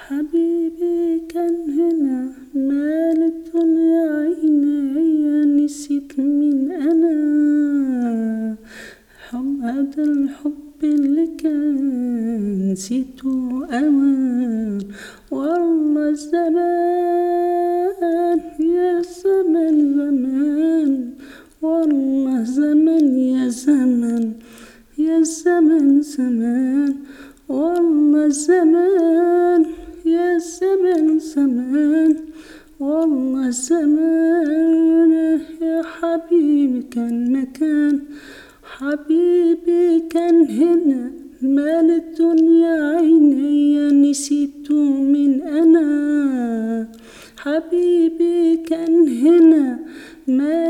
حبيبي كان هنا مال الدنيا عيني نسيت مين أنا حب هذا الحب اللي كان نسيته أمان والله زمان يا زمن زمان والله زمن يا زمن يا زمن زمان والله زمان يا زمن زمان والله زمان يا حبيبي كان مكان حبيبي كان هنا مال الدنيا عيني نسيته من أنا حبيبي كان هنا مال